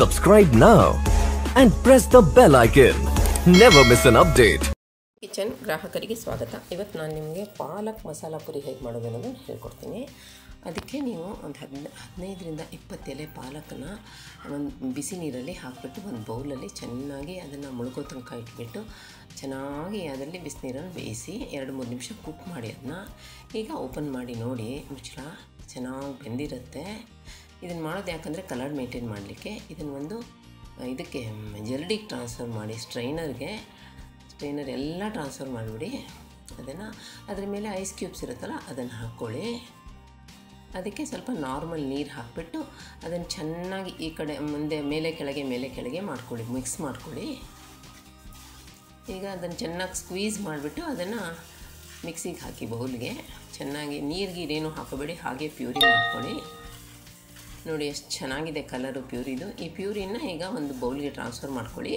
Subscribe now and press the bell icon. Never miss an update. Kitchen ಗ್ರಾಹಕರಿಗೆ ಸ್ವಾಗತ ಇವತ್ತು ನಾನು ನಿಮಗೆ ಪಾಲಕ್ ಮಸಾಲ ಪುರಿ ಹೇಗೆ ಮಾಡೋದು ಅನ್ನೋದನ್ನು ಹೇಳ್ಕೊಡ್ತೀನಿ ಅದಕ್ಕೆ ನೀವು ಒಂದು ಹದಿನ ಹದಿನೈದರಿಂದ ಇಪ್ಪತ್ತು ಎಲೆ ಪಾಲಕನ್ನು ಒಂದು ಬಿಸಿ ನೀರಲ್ಲಿ ಹಾಕಿಬಿಟ್ಟು ಒಂದು ಬೌಲಲ್ಲಿ ಚೆನ್ನಾಗಿ ಅದನ್ನು ಮುಳುಗೋ ತನಕ ಇಟ್ಬಿಟ್ಟು ಚೆನ್ನಾಗಿ ಅದರಲ್ಲಿ ಬಿಸಿನೀರನ್ನು ಬೇಯಿಸಿ ಎರಡು ಮೂರು ನಿಮಿಷ ಕುಕ್ ಮಾಡಿ ಅದನ್ನ ಈಗ ಓಪನ್ ಮಾಡಿ ನೋಡಿ ಮುಚ್ಚಳ ಚೆನ್ನಾಗಿ ಬೆಂದಿರುತ್ತೆ ಇದನ್ನು ಮಾಡೋದು ಯಾಕಂದರೆ ಕಲರ್ ಮೇಂಟೈನ್ ಮಾಡಲಿಕ್ಕೆ ಇದನ್ನು ಒಂದು ಇದಕ್ಕೆ ಜರಡಿಗೆ ಟ್ರಾನ್ಸ್ಫರ್ ಮಾಡಿ ಸ್ಟ್ರೈನರ್ಗೆ ಸ್ಟ್ರೈನರ್ ಎಲ್ಲ ಟ್ರಾನ್ಸ್ಫರ್ ಮಾಡಿಬಿಡಿ ಅದನ್ನು ಅದ್ರ ಮೇಲೆ ಐಸ್ ಕ್ಯೂಬ್ಸ್ ಇರುತ್ತಲ್ಲ ಅದನ್ನು ಹಾಕ್ಕೊಳ್ಳಿ ಅದಕ್ಕೆ ಸ್ವಲ್ಪ ನಾರ್ಮಲ್ ನೀರು ಹಾಕಿಬಿಟ್ಟು ಅದನ್ನು ಚೆನ್ನಾಗಿ ಈ ಕಡೆ ಮುಂದೆ ಮೇಲೆ ಕೆಳಗೆ ಮೇಲೆ ಕೆಳಗೆ ಮಾಡ್ಕೊಳ್ಳಿ ಮಿಕ್ಸ್ ಮಾಡ್ಕೊಳ್ಳಿ ಈಗ ಅದನ್ನು ಚೆನ್ನಾಗಿ ಸ್ಕ್ವೀಸ್ ಮಾಡಿಬಿಟ್ಟು ಅದನ್ನು ಮಿಕ್ಸಿಗೆ ಹಾಕಿ ಬೌಲ್ಗೆ ಚೆನ್ನಾಗಿ ನೀರು ಗೀರೇನು ಹಾಕೋಬೇಡಿ ಹಾಗೆ ಪ್ಯೂರಿ ಮಾಡ್ಕೊಳ್ಳಿ ನೋಡಿ ಎಷ್ಟು ಚೆನ್ನಾಗಿದೆ ಕಲರು ಪ್ಯೂರಿದು ಈ ಪ್ಯೂರಿನ ಈಗ ಒಂದು ಬೌಲ್ಗೆ ಟ್ರಾನ್ಸ್ಫರ್ ಮಾಡ್ಕೊಳ್ಳಿ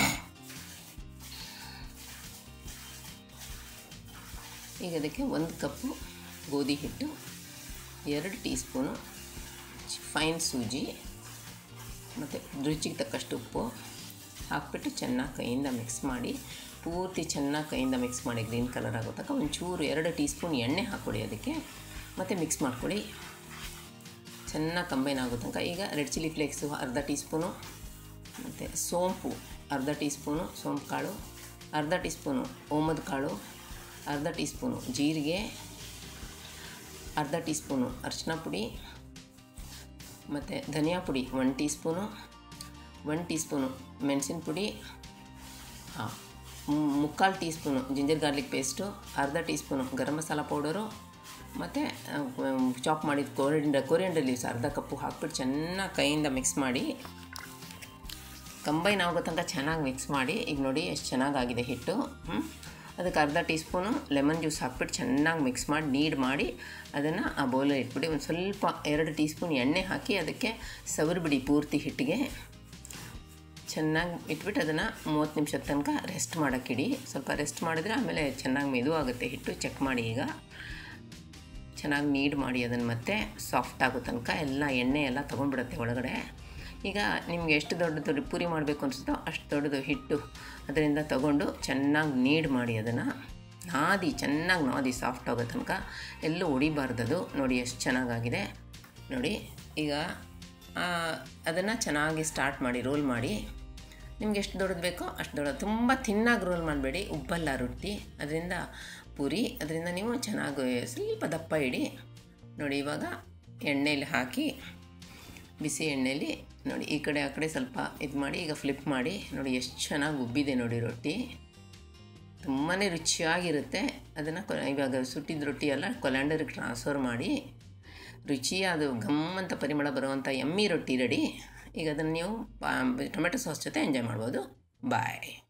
ಈಗ ಅದಕ್ಕೆ ಒಂದು ಕಪ್ಪು ಗೋಧಿ ಹಿಟ್ಟು ಎರಡು ಟೀ ಸ್ಪೂನು ಫೈನ್ ಸೂಜಿ ಮತ್ತು ರುಚಿಗೆ ತಕ್ಕಷ್ಟು ಉಪ್ಪು ಹಾಕ್ಬಿಟ್ಟು ಚೆನ್ನಾಗಿ ಕೈಯಿಂದ ಮಿಕ್ಸ್ ಮಾಡಿ ಪೂರ್ತಿ ಚೆನ್ನಾಗಿ ಕೈಯಿಂದ ಮಿಕ್ಸ್ ಮಾಡಿ ಗ್ರೀನ್ ಕಲರ್ ಆಗೋ ತನಕ ಒಂಚೂರು ಎರಡು ಟೀ ಸ್ಪೂನ್ ಎಣ್ಣೆ ಹಾಕ್ಕೊಡಿ ಅದಕ್ಕೆ ಮತ್ತು ಮಿಕ್ಸ್ ಮಾಡ್ಕೊಳ್ಳಿ ಚೆನ್ನಾಗಿ ಕಂಬೈನ್ ಆಗೋ ತನಕ ಈಗ ರೆಡ್ ಚಿಲ್ಲಿ ಫ್ಲೇಕ್ಸು ಅರ್ಧ ಟೀ ಸ್ಪೂನು ಮತ್ತು ಸೋಂಪು ಅರ್ಧ ಟೀ ಸ್ಪೂನು ಸೋಂಪು ಕಾಳು ಅರ್ಧ ಟೀ ಸ್ಪೂನು ಓಮದ ಕಾಳು ಅರ್ಧ ಟೀ ಸ್ಪೂನು ಜೀರಿಗೆ ಅರ್ಧ ಟೀ ಸ್ಪೂನು ಅರಿಶಿನ ಪುಡಿ ಮತ್ತು ಧನಿಯಾ ಪುಡಿ one teaspoon one teaspoon ಮೆಣಸಿನ ಪುಡಿ ಹಾಂ ಮುಕ್ಕಾಲು teaspoon ginger garlic paste ಅರ್ಧ teaspoon garam masala powder ಮತ್ತು ಚಾಪ್ ಮಾಡಿದ ಕೊರಿಯಂಡರ್ ಕೊರಿಯಂಡರ್ ಲೀವ್ಸ್ ಅರ್ಧ ಕಪ್ಪು ಹಾಕ್ಬಿಟ್ಟು ಚೆನ್ನಾಗಿ ಕೈಯಿಂದ ಮಿಕ್ಸ್ ಮಾಡಿ ಕಂಬೈನ್ ಆಗೋ ತನಕ ಚೆನ್ನಾಗಿ ಮಿಕ್ಸ್ ಮಾಡಿ ಈಗ ನೋಡಿ ಎಷ್ಟು ಚೆನ್ನಾಗಾಗಿದೆ ಹಿಟ್ಟು ಹ್ಞೂ ಅದಕ್ಕೆ ಅರ್ಧ ಟೀ ಸ್ಪೂನು ಲೆಮನ್ ಜ್ಯೂಸ್ ಹಾಕ್ಬಿಟ್ಟು ಚೆನ್ನಾಗಿ ಮಿಕ್ಸ್ ಮಾಡಿ ನೀಡ್ ಮಾಡಿ ಅದನ್ನು ಆ ಬೌಲಲ್ಲಿ ಇಟ್ಬಿಡಿ ಒಂದು ಸ್ವಲ್ಪ ಎರಡು ಟೀ ಸ್ಪೂನ್ ಎಣ್ಣೆ ಹಾಕಿ ಅದಕ್ಕೆ ಸವರ್ಬಿಡಿ ಪೂರ್ತಿ ಹಿಟ್ಟಿಗೆ ಚೆನ್ನಾಗಿ ಇಟ್ಬಿಟ್ಟು ಅದನ್ನು ಮೂವತ್ತು ನಿಮಿಷದ ತನಕ ರೆಸ್ಟ್ ಮಾಡೋಕ್ಕಿಡಿ ಸ್ವಲ್ಪ ರೆಸ್ಟ್ ಮಾಡಿದರೆ ಆಮೇಲೆ ಚೆನ್ನಾಗಿ ಮೆದು ಆಗುತ್ತೆ ಹಿಟ್ಟು ಚೆಕ್ ಮಾಡಿ ಈಗ ಚೆನ್ನಾಗಿ ನೀಡ್ ಮಾಡಿ ಅದನ್ನು ಮತ್ತೆ ಸಾಫ್ಟ್ ಆಗೋ ತನಕ ಎಲ್ಲ ಎಣ್ಣೆ ಎಲ್ಲ ತೊಗೊಂಡ್ಬಿಡುತ್ತೆ ಒಳಗಡೆ ಈಗ ನಿಮ್ಗೆ ಎಷ್ಟು ದೊಡ್ಡದು ಪೂರಿ ಮಾಡಬೇಕು ಅನಿಸುತ್ತೋ ಅಷ್ಟು ದೊಡ್ಡದು ಹಿಟ್ಟು ಅದರಿಂದ ತಗೊಂಡು ಚೆನ್ನಾಗಿ ನೀಡ್ ಮಾಡಿ ಅದನ್ನು ನಾದಿ ಚೆನ್ನಾಗಿ ನಾದಿ ಸಾಫ್ಟ್ ಆಗೋ ತನಕ ಎಲ್ಲೂ ಹೊಡಿಬಾರ್ದದು ನೋಡಿ ಎಷ್ಟು ಚೆನ್ನಾಗಾಗಿದೆ ನೋಡಿ ಈಗ ಅದನ್ನು ಚೆನ್ನಾಗಿ ಸ್ಟಾರ್ಟ್ ಮಾಡಿ ರೋಲ್ ಮಾಡಿ ನಿಮ್ಗೆ ಎಷ್ಟು ದೊಡ್ಡದು ಬೇಕೋ ಅಷ್ಟು ದೊಡ್ಡದು ತುಂಬ ತಿನ್ನಾಗಿ ರೋಲ್ ಮಾಡಬೇಡಿ ಉಬ್ಬಲ್ಲ ರೊಟ್ಟಿ ಅದರಿಂದ ಪೂರಿ ಅದರಿಂದ ನೀವು ಚೆನ್ನಾಗಿ ಸ್ವಲ್ಪ ದಪ್ಪ ಇಡಿ ನೋಡಿ ಇವಾಗ ಎಣ್ಣೆಯಲ್ಲಿ ಹಾಕಿ ಬಿಸಿ ಎಣ್ಣೆಯಲ್ಲಿ ನೋಡಿ ಈ ಕಡೆ ಆ ಕಡೆ ಸ್ವಲ್ಪ ಇದು ಮಾಡಿ ಈಗ ಫ್ಲಿಪ್ ಮಾಡಿ ನೋಡಿ ಎಷ್ಟು ಚೆನ್ನಾಗಿ ಉಬ್ಬಿದೆ ನೋಡಿ ರೊಟ್ಟಿ ತುಂಬಾ ರುಚಿಯಾಗಿರುತ್ತೆ ಅದನ್ನು ಕೊ ಇವಾಗ ಸುಟ್ಟಿದ ರೊಟ್ಟಿ ಎಲ್ಲ ಕೊಲ್ಯಾಂಡರ್ಗೆ ಟ್ರಾನ್ಸ್ಫರ್ ಮಾಡಿ ರುಚಿಯಾದ ಘಮ್ ಅಂತ ಪರಿಮಳ ಬರುವಂಥ ಎಮ್ಮಿ ರೊಟ್ಟಿ ರೆಡಿ ಈಗ ಅದನ್ನು ನೀವು ಟೊಮೆಟೊ ಸಾಸ್ ಜೊತೆ ಎಂಜಾಯ್ ಮಾಡ್ಬೋದು ಬಾಯ್